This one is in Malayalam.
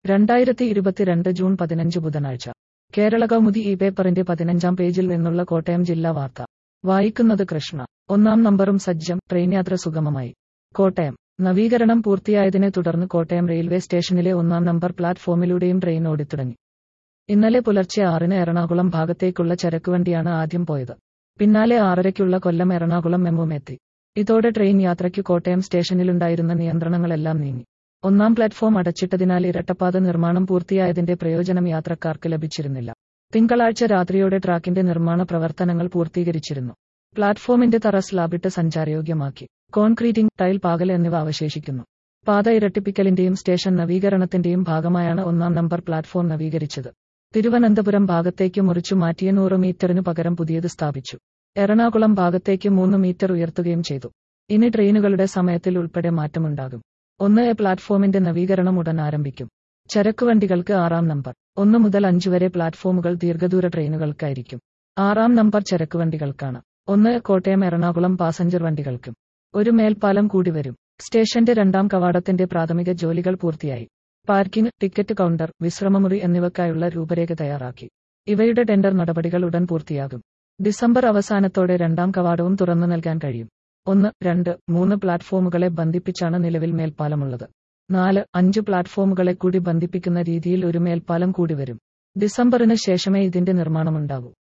രണ്ടായിരത്തി ഇരുപത്തിരണ്ട് ജൂൺ പതിനഞ്ച് ബുധനാഴ്ച കേരള കൗമുദി ഈ പേപ്പറിന്റെ പതിനഞ്ചാം പേജിൽ നിന്നുള്ള കോട്ടയം ജില്ലാ വാർത്ത വായിക്കുന്നത് കൃഷ്ണ ഒന്നാം നമ്പറും സജ്ജം ട്രെയിൻ യാത്ര സുഗമമായി കോട്ടയം നവീകരണം പൂർത്തിയായതിനെ തുടർന്ന് കോട്ടയം റെയിൽവേ സ്റ്റേഷനിലെ ഒന്നാം നമ്പർ പ്ലാറ്റ്ഫോമിലൂടെയും ട്രെയിൻ ഓടിത്തുടങ്ങി ഇന്നലെ പുലർച്ചെ ആറിന് എറണാകുളം ഭാഗത്തേക്കുള്ള ചരക്കുവണ്ടിയാണ് ആദ്യം പോയത് പിന്നാലെ ആറരയ്ക്കുള്ള കൊല്ലം എറണാകുളം മെമ്മും എത്തി ഇതോടെ ട്രെയിൻ യാത്രയ്ക്ക് കോട്ടയം സ്റ്റേഷനിലുണ്ടായിരുന്ന നിയന്ത്രണങ്ങളെല്ലാം നീങ്ങി ഒന്നാം പ്ലാറ്റ്ഫോം അടച്ചിട്ടതിനാൽ ഇരട്ടപ്പാത നിർമ്മാണം പൂർത്തിയായതിന്റെ പ്രയോജനം യാത്രക്കാർക്ക് ലഭിച്ചിരുന്നില്ല തിങ്കളാഴ്ച രാത്രിയോടെ ട്രാക്കിന്റെ നിർമ്മാണ പ്രവർത്തനങ്ങൾ പൂർത്തീകരിച്ചിരുന്നു പ്ലാറ്റ്ഫോമിന്റെ തറ സ്ലാബിട്ട് സഞ്ചാരയോഗ്യമാക്കി കോൺക്രീറ്റിംഗ് ടൈൽ പാകൽ എന്നിവ അവശേഷിക്കുന്നു പാത ഇരട്ടിപ്പിക്കലിന്റെയും സ്റ്റേഷൻ നവീകരണത്തിന്റെയും ഭാഗമായാണ് ഒന്നാം നമ്പർ പ്ലാറ്റ്ഫോം നവീകരിച്ചത് തിരുവനന്തപുരം ഭാഗത്തേക്ക് മുറിച്ചു മാറ്റിയ നൂറ് മീറ്ററിനു പകരം പുതിയത് സ്ഥാപിച്ചു എറണാകുളം ഭാഗത്തേക്ക് മൂന്ന് മീറ്റർ ഉയർത്തുകയും ചെയ്തു ഇനി ട്രെയിനുകളുടെ സമയത്തിൽ ഉൾപ്പെടെ മാറ്റമുണ്ടാകും ഒന്ന് എ പ്ലാറ്റ്ഫോമിന്റെ നവീകരണം ഉടൻ ആരംഭിക്കും ചരക്കുവണ്ടികൾക്ക് ആറാം നമ്പർ ഒന്ന് മുതൽ അഞ്ച് വരെ പ്ലാറ്റ്ഫോമുകൾ ദീർഘദൂര ട്രെയിനുകൾക്കായിരിക്കും ആറാം നമ്പർ ചരക്കുവണ്ടികൾക്കാണ് ഒന്ന് കോട്ടയം എറണാകുളം പാസഞ്ചർ വണ്ടികൾക്കും ഒരു മേൽപ്പാലം കൂടി വരും സ്റ്റേഷന്റെ രണ്ടാം കവാടത്തിന്റെ പ്രാഥമിക ജോലികൾ പൂർത്തിയായി പാർക്കിംഗ് ടിക്കറ്റ് കൗണ്ടർ വിശ്രമമുറി എന്നിവയ്ക്കായുള്ള രൂപരേഖ തയ്യാറാക്കി ഇവയുടെ ടെൻഡർ നടപടികൾ ഉടൻ പൂർത്തിയാകും ഡിസംബർ അവസാനത്തോടെ രണ്ടാം കവാടവും തുറന്നു നൽകാൻ കഴിയും ഒന്ന് രണ്ട് മൂന്ന് പ്ലാറ്റ്ഫോമുകളെ ബന്ധിപ്പിച്ചാണ് നിലവിൽ മേൽപ്പാലമുള്ളത് നാല് അഞ്ച് പ്ലാറ്റ്ഫോമുകളെ കൂടി ബന്ധിപ്പിക്കുന്ന രീതിയിൽ ഒരു മേൽപ്പാലം കൂടി വരും ഡിസംബറിന് ശേഷമേ ഇതിന്റെ നിർമ്മാണമുണ്ടാകൂ